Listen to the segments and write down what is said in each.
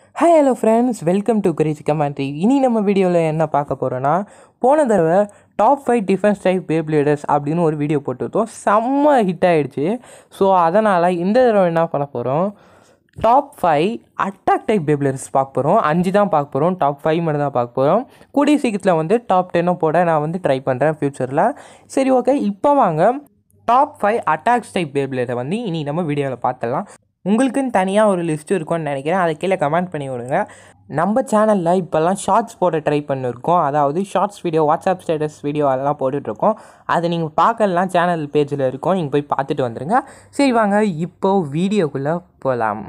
hi hello friends welcome to craze commentary இனி நம்ம வீடியோவில் என்ன பார்க்க போகிறோன்னா போன தடவை top five defence type beybladers அப்படின்னு ஒரு வீடியோ போட்டுருந்தோம் செம்ம ஹிட் ஆகிடுச்சு ஸோ அதனால் இந்த தடவை என்ன பண்ண போகிறோம் top five attack type beybladers பார்க்க போகிறோம் அஞ்சு தான் பார்க்க போகிறோம் டாப் ஃபைவ் மட்டும் தான் பார்க்க போகிறோம் கூடிய சீக்கிரத்தில் வந்து டாப் டென்னும் போட நான் வந்து ட்ரை பண்ணுறேன் ஃப்யூச்சரில் சரி ஓகே இப்போ வாங்க டாப் ஃபைவ் அட்டாக்ஸ் டைப் பேப்ளேடை வந்து இனி நம்ம வீடியோவில் பார்த்துடலாம் உங்களுக்குன்னு தனியாக ஒரு லிஸ்ட் இருக்கும்னு நினைக்கிறேன் அதை கீழே கமெண்ட் பண்ணி விடுங்க நம்ம சேனலில் இப்போல்லாம் ஷார்ட்ஸ் போட ட்ரை பண்ணியிருக்கோம் அதாவது shorts video WhatsApp status video அதெல்லாம் போட்டுட்ருக்கோம் அதை நீங்கள் பார்க்கலாம் சேனல் பேஜில் இருக்கும் நீங்கள் போய் பார்த்துட்டு வந்துடுங்க சரி வாங்க இப்போது வீடியோக்குள்ளே போகலாம்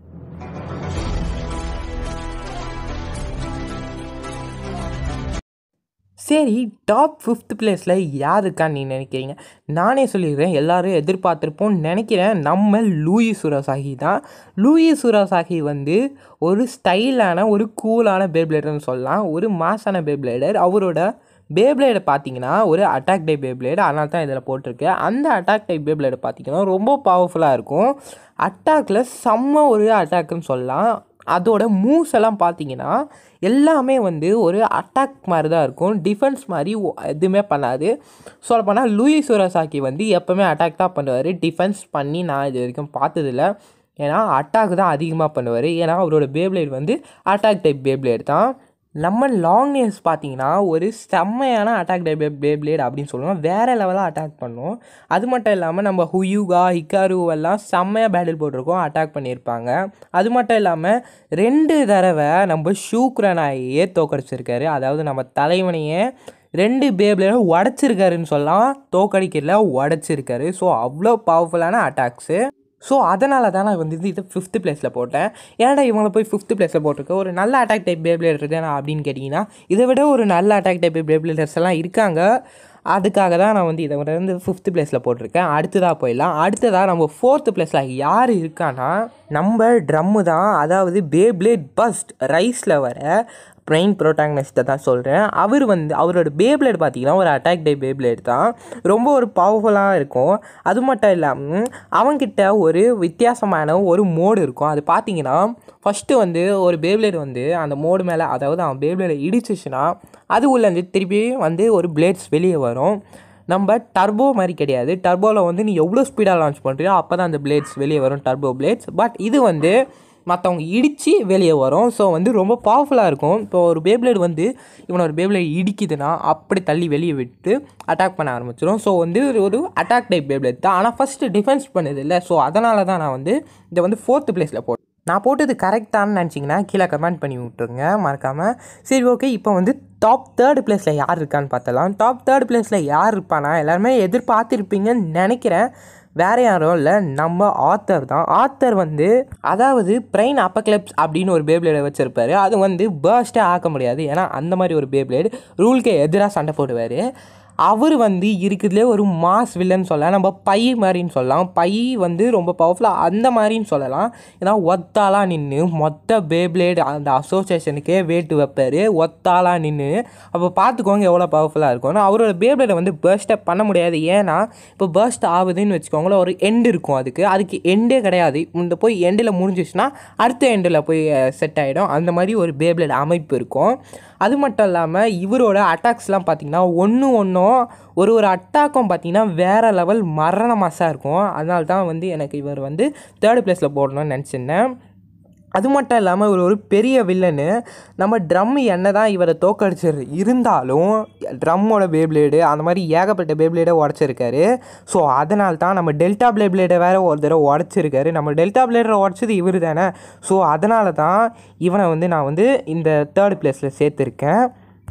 சரி டாப் ஃபிஃப்த் பிளேஸில் யார் இருக்கான்னு நீ நினைக்கிறீங்க நானே சொல்லிடுறேன் எல்லாரும் எதிர்பார்த்துருப்போம்னு நினைக்கிறேன் நம்ம லூயி சுராசாகி தான் லூயி சுராசாகி வந்து ஒரு ஸ்டைலான ஒரு கூலான பேப்ளேடர்னு சொல்லலாம் ஒரு மாசான பேப்ளேடர் அவரோட பேப்ளேடை பார்த்தீங்கன்னா ஒரு அட்டாக் டைப் பேப்ளேடு அதனால தான் இதில் போட்டிருக்கு அந்த அட்டாக் டைப் பேப்ளேடு பார்த்தீங்கன்னா ரொம்ப பவர்ஃபுல்லாக இருக்கும் அட்டாக்கில் செம்ம ஒரு அட்டாக்குன்னு சொல்லலாம் அதோட மூவ்ஸ் எல்லாம் பார்த்தீங்கன்னா எல்லாமே வந்து ஒரு அட்டாக் மாதிரி தான் இருக்கும் டிஃபென்ஸ் மாதிரி ஒ- எதுவுமே பண்ணாது சொல்லப்போனால் லூயி சுரசாக்கி வந்து எப்போவுமே அட்டாக் தான் பண்ணுவார் டிஃபென்ஸ் பண்ணி நான் இது வரைக்கும் பார்த்ததில்ல ஏன்னா அட்டாக் தான் அதிகமாக பண்ணுவார் ஏன்னா அவரோட பேப்ளேட் வந்து அட்டாக் டைப் பேப்ளேட் தான் நம்ம லாங் நேஸ் பார்த்தீங்கன்னா ஒரு செம்மையான அட்டாக் டைப் பேப்ளேட் அப்படின்னு சொல்லுவோம் வேறு லெவலாக அட்டாக் பண்ணும் அது மட்டும் இல்லாமல் நம்ம ஹுயூகா ஹிக்காரு எல்லாம் செம்மையாக பேட்டில் போட்டிருக்கோம் அட்டாக் பண்ணியிருப்பாங்க அது மட்டும் இல்லாமல் ரெண்டு தடவை நம்ம ஷூக்ரனாயே தோக்கடிச்சிருக்காரு அதாவது நம்ம தலைவனையே ரெண்டு பேப்ளேடும் உடச்சிருக்காருன்னு சொல்லலாம் தோக்கடிக்கிறதுல உடச்சிருக்காரு ஸோ அவ்வளோ பவர்ஃபுல்லான அட்டாக்ஸு ஸோ அதனால தான் நான் வந்து இது ஃபிஃப்த்து பிளேஸில் போட்டேன் ஏன்டா இவங்களை போய் ஃபிஃப்த்து பிளேஸில் போட்டிருக்க ஒரு நல்ல அட்டாக் டைப் பேப்ளேட் இருக்கேன் அப்படின்னு கேட்டிங்கன்னா இதை விட ஒரு நல்ல அட்டாக் டைப் பேப்ளேடர்ஸ் எல்லாம் இருக்காங்க அதுக்காக தான் நான் வந்து இதை வந்து ஃபிஃப்த்து பிளேஸில் போட்டிருக்கேன் அடுத்ததாக போயிடலாம் அடுத்ததாக நம்ம ஃபோர்த்து பிளேஸில் யார் இருக்கான்னா நம்ம ட்ரம்மு தான் அதாவது பேப்ளேட் பஸ்ட் ரைஸில் வர ப்ரெயின் ப்ரோட்டாகனிஸ்ட்டை தான் சொல்கிறேன் அவர் வந்து அவரோட பேப்ளேட் பார்த்தீங்கன்னா ஒரு அட்டாக் டே பேப்ளேட் தான் ரொம்ப ஒரு பவர்ஃபுல்லாக இருக்கும் அது மட்டும் இல்லாமல் அவங்கிட்ட ஒரு வித்தியாசமான ஒரு மோடு இருக்கும் அது பார்த்தீங்கன்னா ஃபஸ்ட்டு வந்து ஒரு பேப்ளேட் வந்து அந்த மோடு மேலே அதாவது அவன் பேப்ளேடை இடிச்சிச்சுன்னா அது உள்ளேருந்து திருப்பி வந்து ஒரு பிளேட்ஸ் வெளியே வரும் நம்ம டர்போ மாதிரி கிடையாது டர்போவில் வந்து நீ எவ்வளோ ஸ்பீடாக லான்ச் பண்ணுறியோ அப்போ தான் அந்த பிளேட்ஸ் வெளியே வரும் டர்போ பிளேட்ஸ் பட் இது வந்து மற்றவங்க இடித்து வெளியே வரும் ஸோ வந்து ரொம்ப பவர்ஃபுல்லாக இருக்கும் இப்போ ஒரு பேப்ளேட் வந்து இவனை ஒரு பேப்ளேட் இடிக்குதுன்னா அப்படி தள்ளி வெளியே விட்டு அட்டாக் பண்ண ஆரம்பிச்சிடும் ஸோ வந்து ஒரு- ஒரு அட்டாக் டைப் பேப்ளேட் தான் ஆனால் ஃபஸ்ட்டு டிஃபென்ஸ் பண்ணுது இல்லை ஸோ அதனால தான் நான் வந்து இதை வந்து ஃபோர்த்து பிளேஸில் போட்டேன் நான் போட்டது கரெக்டானு நினச்சிங்கன்னா கீழே கமெண்ட் பண்ணி விட்ருங்க மறக்காமல் சரி ஓகே இப்போ வந்து டாப் தேர்ட் பிளேஸில் யார் இருக்கான்னு பார்த்தலாம் டாப் தேர்ட் பிளேஸில் யார் இருப்பானா எல்லாருமே எதிர்பார்த்துருப்பீங்கன்னு நினைக்கிறேன் வேறு யாரும் இல்லை நம்ம ஆத்தர் தான் ஆத்தர் வந்து அதாவது பிரெயின் அப்பக்லப்ஸ் அப்படின்னு ஒரு பேப்ளேடை வச்சுருப்பாரு அது வந்து பேர்ஸ்டே ஆக்க முடியாது ஏன்னா அந்த மாதிரி ஒரு பேப்ளேடு ரூலுக்கு எதிராக சண்டை போடுவார் அவர் வந்து இருக்கிறதுலே ஒரு மாஸ் வில்லன் சொல்லலாம் நம்ம பை மாதிரின்னு சொல்லலாம் பை வந்து ரொம்ப பவர்ஃபுல்லாக அந்த மாதிரின்னு சொல்லலாம் ஏன்னா ஒத்தாலாக நின்று மொத்த பேப்ளேட் அந்த அசோசியேஷனுக்கே வேட்டு வைப்பார் ஒத்தாலாக நின்று அப்போ பார்த்துக்கோங்க எவ்வளோ பவர்ஃபுல்லாக இருக்கும்னு அவரோட பேப்ளேடை வந்து பர்ஸ்ட்டை பண்ண முடியாது ஏன்னா இப்போ பர்ஸ்ட் ஆகுதுன்னு வச்சுக்கோங்களேன் ஒரு எண்டு இருக்கும் அதுக்கு அதுக்கு எண்டே கிடையாது இந்த போய் எண்டில் முடிஞ்சிச்சுன்னா அடுத்த எண்டில் போய் செட் ஆகிடும் அந்த மாதிரி ஒரு பேப்ளேட் அமைப்பு இருக்கும் அது மட்டும் இல்லாமல் இவரோட அட்டாக்ஸ்லாம் பார்த்தீங்கன்னா ஒன்று ஒன்றும் ஒரு ஒரு அட்டாக்கும் பார்த்தீங்கன்னா வேறு லெவல் மரண மாசாக இருக்கும் அதனால தான் வந்து எனக்கு இவர் வந்து தேர்ட் பிளேஸில் போடணும்னு நினச்சிருந்தேன் அது மட்டும் இல்லாமல் இவர் ஒரு பெரிய வில்லனு நம்ம ட்ரம் என்ன தான் இவரை தோக்கடிச்சிரு இருந்தாலும் ட்ரம்மோட பேப்ளேடு அந்த மாதிரி ஏகப்பட்ட பேப்ளேடை உடச்சிருக்காரு ஸோ அதனால தான் நம்ம டெல்டா பிளேப்ளேடை வேறு ஒரு தடவை உடச்சிருக்காரு நம்ம டெல்டா பிளேடரை உடச்சது இவர் தானே ஸோ அதனால தான் இவனை வந்து நான் வந்து இந்த தேர்ட் பிளேஸில் சேர்த்துருக்கேன்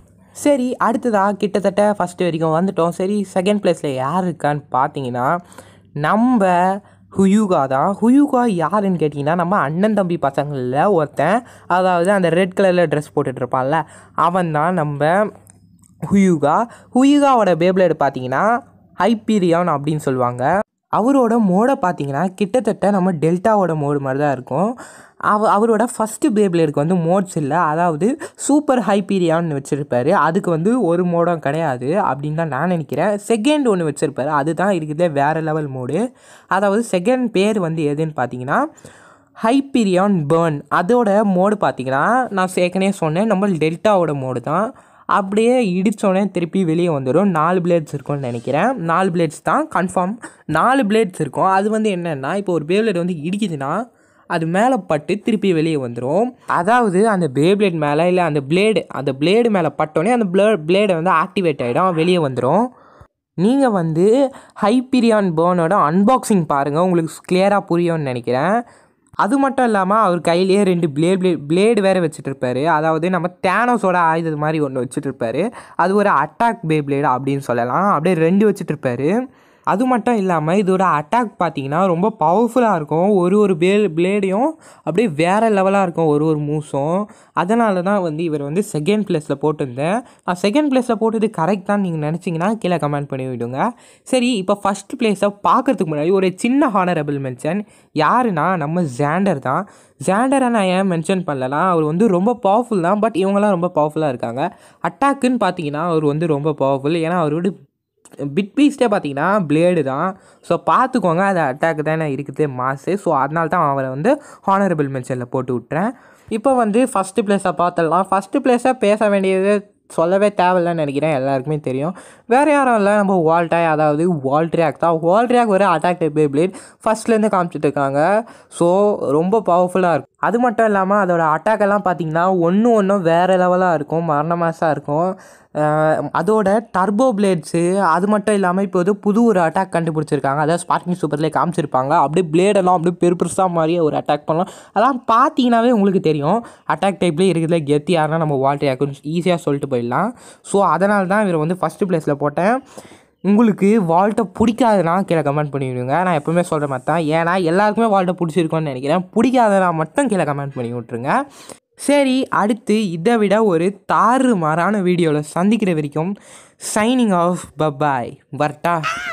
சரி அடுத்ததாக கிட்டத்தட்ட ஃபஸ்ட்டு வரைக்கும் வந்துட்டோம் சரி செகண்ட் பிளேஸில் யார் இருக்கான்னு பார்த்தீங்கன்னா நம்ம ஹுயூகா தான் ஹுயூகா யாருன்னு கேட்டிங்கன்னா நம்ம அண்ணன் தம்பி பசங்களில் ஒருத்தன் அதாவது அந்த ரெட் கலரில் ட்ரெஸ் போட்டுட்டு இருப்பான்ல அவன் தான் நம்ம ஹுயூகா ஹுயூகாவோட பேப்ளேடு பார்த்தீங்கன்னா ஹைப்பீரியான் அப்படின்னு சொல்லுவாங்க அவரோட மோடை பார்த்தீங்கன்னா கிட்டத்தட்ட நம்ம டெல்டாவோட மோடு மாதிரி தான் இருக்கும் அவ அவரோட ஃபஸ்ட்டு பேப்ளேடுக்கு வந்து மோட்ஸ் இல்லை அதாவது சூப்பர் ஹைப்பீரியான்னு வச்சுருப்பாரு அதுக்கு வந்து ஒரு மோடம் கிடையாது அப்படின்னு தான் நான் நினைக்கிறேன் செகண்ட் ஒன்று வச்சுருப்பாரு அதுதான் இருக்கிறதுலே வேறு லெவல் மோடு அதாவது செகண்ட் பேர் வந்து எதுன்னு பார்த்தீங்கன்னா ஹைப்பீரியான் பேர்ன் அதோட மோடு பார்த்தீங்கன்னா நான் ஏற்கனவே சொன்னேன் நம்ம டெல்டாவோட மோடு தான் அப்படியே இடித்தோடனே திருப்பி வெளியே வந்துடும் நாலு பிளேட்ஸ் இருக்கும்னு நினைக்கிறேன் நாலு பிளேட்ஸ் தான் கன்ஃபார்ம் நாலு பிளேட்ஸ் இருக்கும் அது வந்து என்னென்னா இப்போ ஒரு பேப்ளேட் வந்து இடிக்குதுன்னா அது மேலே பட்டு திருப்பி வெளியே வந்துடும் அதாவது அந்த பேப்ளேட் மேலே இல்லை அந்த பிளேடு அந்த பிளேடு மேலே பட்டோடனே அந்த பிளே பிளேடை வந்து ஆக்டிவேட் ஆகிடும் வெளியே வந்துடும் நீங்கள் வந்து ஹைப்பீரியான் பேர்னோட அன்பாக்சிங் பாருங்கள் உங்களுக்கு கிளியராக புரியும்னு நினைக்கிறேன் அது மட்டும் இல்லாமல் அவர் கையிலேயே ரெண்டு பிளேட் பிளேட் பிளேடு வேறு வச்சுட்டு இருப்பாரு அதாவது நம்ம தேனோஸோட ஆயுதம் மாதிரி ஒன்று வச்சுட்டு இருப்பாரு அது ஒரு அட்டாக் பே பிளேடு அப்படின்னு சொல்லலாம் அப்படியே ரெண்டு வச்சுட்டு இருப்பாரு அது மட்டும் இல்லாமல் இதோட அட்டாக் பார்த்தீங்கன்னா ரொம்ப பவர்ஃபுல்லாக இருக்கும் ஒரு ஒரு பே பிளேடையும் அப்படியே வேறு லெவலாக இருக்கும் ஒரு ஒரு மூஸும் அதனால தான் வந்து இவர் வந்து செகண்ட் பிளேஸில் போட்டிருந்தேன் நான் செகண்ட் பிளேஸில் போட்டது கரெக்ட் தான் நீங்கள் நினச்சிங்கன்னா கீழே கமெண்ட் பண்ணி விடுங்க சரி இப்போ ஃபஸ்ட் பிளேஸை பார்க்கறதுக்கு முன்னாடி ஒரு சின்ன ஹானரபிள் மென்ஷன் யாருன்னா நம்ம ஜாண்டர் தான் ஜாண்டரை நான் ஏன் மென்ஷன் பண்ணலனா அவர் வந்து ரொம்ப பவர்ஃபுல் தான் பட் இவங்கெல்லாம் ரொம்ப பவர்ஃபுல்லாக இருக்காங்க அட்டாக்குன்னு பார்த்தீங்கன்னா அவர் வந்து ரொம்ப பவர்ஃபுல் ஏன்னா அவரோட பிட் பீஸ்டே பார்த்தீங்கன்னா பிளேடு தான் ஸோ பார்த்துக்கோங்க அது அட்டாக் தானே இருக்குது மாசு ஸோ அதனால தான் அவரை வந்து ஹானரபிள் மென்ஷனில் போட்டு விட்டுறேன் இப்போ வந்து ஃபஸ்ட்டு பிளேஸை பார்த்துடலாம் ஃபஸ்ட்டு பிளேஸை பேச வேண்டியது சொல்லவே தேவையில்லைன்னு நினைக்கிறேன் எல்லாருக்குமே தெரியும் வேறு யாரும் இல்லை நம்ம வால்டாய் அதாவது வால்ட்ரியாக் தான் வால்ட்ரியாக் ஒரு அட்டாக் டைப் பிளேட் ஃபஸ்ட்லேருந்து காமிச்சிட்டு இருக்காங்க ஸோ ரொம்ப பவர்ஃபுல்லாக இருக்கும் அது மட்டும் இல்லாமல் அதோட அட்டாக் எல்லாம் பார்த்தீங்கன்னா ஒன்று ஒன்றும் வேறு லெவலாக இருக்கும் மரண மாசாக இருக்கும் அஹ் அதோட டர்போ பிளேட்ஸு அது மட்டும் இல்லாமல் இப்போ வந்து புது ஒரு அட்டாக் கண்டுபிடிச்சிருக்காங்க அதாவது ஸ்பார்க்கிங் சூப்பர்லேயே காமிச்சிருப்பாங்க அப்படியே பிளேடெல்லாம் அப்படியே பெரு பெருசாக மாதிரியே ஒரு அட்டாக் பண்ணலாம் அதெல்லாம் பார்த்தீங்கன்னாவே உங்களுக்கு தெரியும் அட்டாக் டைப்லேயே இருக்குதுல கெத்தி யாருன்னா நம்ம வால்டர் யாக்குன்னு ஈஸியாக சொல்லிட்டு போயிடலாம் ஸோ அதனால தான் இவர் வந்து ஃபஸ்ட்டு பிளேஸில் போட்டேன் உங்களுக்கு வால்ட்டை பிடிக்காதுன்னா கீழே கமெண்ட் பண்ணிவிடுங்க நான் எப்பவுமே சொல்கிற மாதிரி தான் ஏன்னா எல்லாருக்குமே வால்ட்டை பிடிச்சிருக்கோன்னு நினைக்கிறேன் பிடிக்காதனா மட்டும் கீழே கமெண்ட் பண்ணி விட்ருங்க சரி அடுத்து இதை விட ஒரு தாறு மாறான வீடியோவில் சந்திக்கிற வரைக்கும் சைனிங் ஆஃப் பபாய் வர்ட்டா